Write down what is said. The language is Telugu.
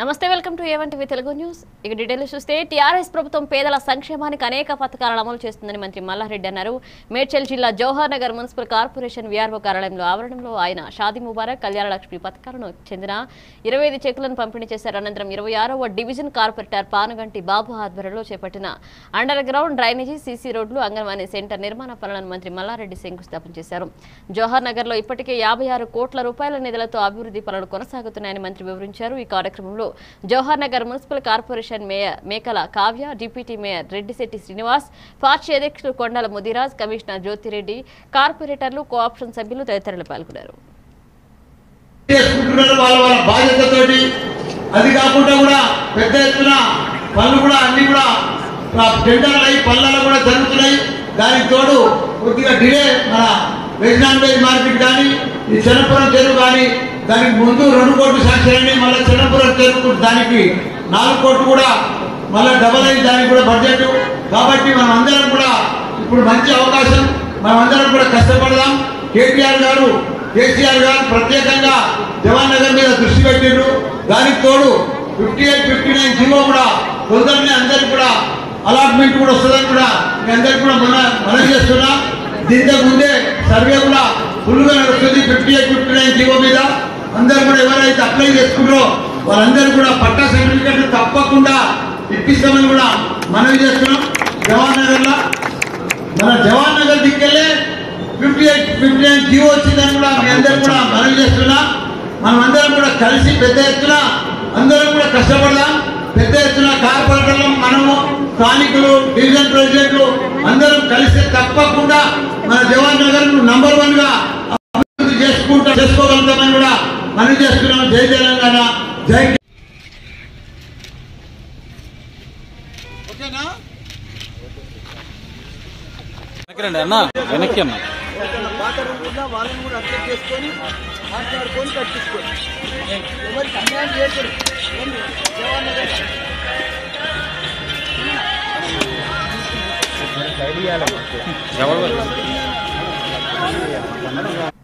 నమస్తే welcome to A one TV Telugu news ఇక డీటెయిల్స్ చూస్తే టీఆర్ఎస్ ప్రభుత్వం పేదల సంక్షేమానికి అనేక పథకాలను అమలు చేస్తుందని మంత్రి మల్లారెడ్డి అన్నారు మేడ్చల్ జిల్లా Jawahar Nagar municipal corporation VRO కార్యాలయంలో ఆవరణంలో ఆయన షాదీ ముబారక్ కళ్యాణ లక్ష్మి పథకాలను చెందిన ఇరవై ఐదు చెక్కులను పంపిణీ చేశారు అనంతరం ఇరవై ఆరవ డివిజన్ కార్పొరేటర్ పానుగంటి బాబు ఆధ్వర్యంలో చేపట్టిన అండర్ గ్రౌండ్ డ్రైనేజీ సీసీ రోడ్లు అంగన్వాడీ సెంటర్ నిర్మాణ పనులను మంత్రి మల్లారెడ్డి శంకుస్థాపన చేశారు జవహర్ నగర్ లో ఇప్పటికే యాభై ఆరు కోట్ల రూపాయల నిధులతో అభివృద్ధి పనులు కొనసాగుతున్నాయని మంత్రి వివరించారు ఈ కార్యక్రమంలో Jawahar Nagar municipal corporation mayor Mekala Kavya deputy mayor Reddishetty Srinivas party అధ్యక్షులు కొండల ముదిరాజ్ కమిషనర్ జ్యోతిరెడ్డి కార్పొరేటర్లు కోఆప్షన్ సభ్యులు తదితరులు పాల్గొన్నారు చేసుకుంటున్నారు వాళ్ళ వాళ్ళ బాధ్యతతోటి అది కాకుండా కూడా పెద్ద ఎత్తున పనులు కూడా అన్ని కూడా టెండర్లు అయి పనులలో కూడా జరుగుతున్నాయి దానికి తోడు కొద్దిగా డిలే మన వెజ్ నాన్ వెజ్ మార్కెట్ కానీ ఈ చెన్నపురం చెరువు కానీ దానికి ముందు రెండు కోట్లు శాంక్షన్ అయింది మళ్ళీ చెన్నపురం చెరువు దానికి నాలుగు కోట్లు కూడా మళ్ళీ డబల్ అయింది దానికి కూడా బడ్జెట్ కాబట్టి మనం అందరం కూడా ఇప్పుడు మంచి అవకాశం మనం అందరం కూడా కష్టపడదాం కేటీఆర్ గారు కేసీఆర్ గారు ప్రత్యేకంగా జవాన్ నగర్ మీద దృష్టి పెట్టిండ్రు దానికి తోడు fifty eight fifty nine GO కూడా తొందరనే అందరికి కూడా అలాట్మెంట్ కూడా వస్తుందని కూడా మీ అందరికి కూడా మన మనం చేస్తున్నా దీంతో ముందే సర్వే కూడా ఫుల్గా నడుస్తుంది fifty eight fifty nine GO మీద అందరూ కూడా ఎవరైతే అప్లై చేసుకున్నారో వాళ్ళందరూ కూడా పట్టా సర్టిఫికెట్ తప్పకుండా ఇప్పిస్తామని కూడా మనవి చేస్తున్నాం జవాన్ నగర్లో మన జవాన్ నగర్ దిక్కెళ్ళే fifty eight fifty nine GO వచ్చిందని కూడా మీ అందరూ కూడా మనవి చేస్తున్నా మనం అందరం కూడా కలిసి పెద్ద ఎత్తున అందరం కూడా కష్టపడదాం పెద్ద ఎత్తున కార్పొరేటర్లు మనము స్థానికులు డివిజన్ ప్రెసిడెంట్లు అందరం కలిసి తప్పకుండా మన జవాన్ నగర్ నంబర్ వన్ గా అభివృద్ధి చేసుకుంటా చేసుకోగలుగుతామని కూడా మనవి చేస్తున్నాం జై తెలంగాణ జై ఓకేనా వెనక్కి రండి అన్న వెనక్కి అన్న పాత రూముల్లో వాళ్ళని కూడా అర్థం చేసుకొని మాట్లాడుకొని కట్టించుకొని ఎవరికి అన్యాయం చేయకూడదు ఏంది? జవాన్ నగర్ ఎవరు